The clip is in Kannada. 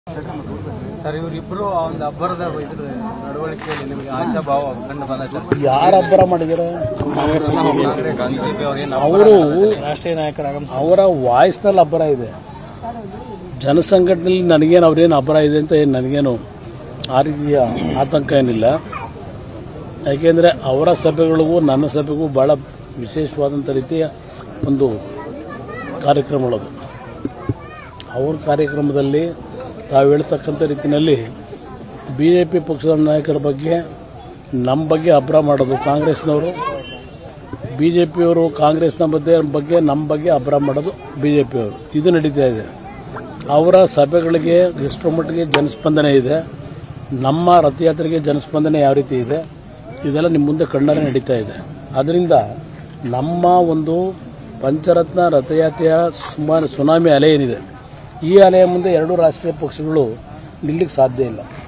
ಸರ್ ಇವರಿಬ್ರು ಆ ಒಂದು ಅಬ್ಬರದ ಇದ್ರ ನಡವಳಿಕೆಯಲ್ಲಿ ನಿಮಗೆ ಆಶಾಭಾವ ಕಂಡು ಬಂದ ಸರ್ ಯಾರ ಅಬ್ಬರ ಮಾಡಿದ್ದಾರೆ ಕಾಂಗ್ರೆಸ್ ಬಿಜೆಪಿ ಅವ್ರೇನು ಅವರು ರಾಷ್ಟ್ರೀಯ ನಾಯಕರಾಗ ಅವರ ವಾಯ್ಸ್ನಲ್ಲಿ ಅಬ್ಬರ ಇದೆ ಜನಸಂಘಟನೆಯಲ್ಲಿ ನನಗೇನು ಅವ್ರೇನು ಅಬ್ಬರ ಇದೆ ಅಂತ ಏನು ನನಗೇನು ಆ ರೀತಿಯ ಆತಂಕ ಏನಿಲ್ಲ ಯಾಕೆಂದರೆ ಅವರ ಸಭೆಗಳಿಗೂ ನನ್ನ ಸಭೆಗೂ ಭಾಳ ವಿಶೇಷವಾದಂಥ ರೀತಿಯ ಒಂದು ಕಾರ್ಯಕ್ರಮಗಳದು ಅವ್ರ ಕಾರ್ಯಕ್ರಮದಲ್ಲಿ ತಾವು ಹೇಳ್ತಕ್ಕಂಥ ರೀತಿಯಲ್ಲಿ ಬಿ ಜೆ ಪಿ ಪಕ್ಷದ ನಾಯಕರ ಬಗ್ಗೆ ನಮ್ಮ ಬಗ್ಗೆ ಅಬ್ರ ಮಾಡೋದು ಕಾಂಗ್ರೆಸ್ನವರು ಬಿ ಜೆ ಪಿಯವರು ಕಾಂಗ್ರೆಸ್ನ ಬಗ್ಗೆ ಬಗ್ಗೆ ನಮ್ಮ ಬಗ್ಗೆ ಅಬ್ರ ಮಾಡೋದು ಬಿ ಜೆ ಪಿಯವರು ಇದು ನಡೀತಾ ಇದೆ ಅವರ ಸಭೆಗಳಿಗೆ ಎಷ್ಟರ ಮಟ್ಟಿಗೆ ಜನಸ್ಪಂದನೆ ಇದೆ ನಮ್ಮ ರಥಯಾತ್ರೆಗೆ ಜನಸ್ಪಂದನೆ ಯಾವ ರೀತಿ ಇದೆ ಇದೆಲ್ಲ ನಿಮ್ಮ ಮುಂದೆ ಕಣ್ಣಾರೆ ನಡೀತಾ ಇದೆ ಅದರಿಂದ ನಮ್ಮ ಒಂದು ಪಂಚರತ್ನ ರಥಯಾತ್ರೆಯ ಸುಮಾರು ಸುನಾಮಿ ಅಲೆ ಏನಿದೆ ಈ ಅಲೆಯ ಮುಂದೆ ಎರಡೂ ರಾಷ್ಟ್ರೀಯ ಪಕ್ಷಗಳು ನಿಲ್ಲಕ್ಕೆ ಸಾಧ್ಯ ಇಲ್ಲ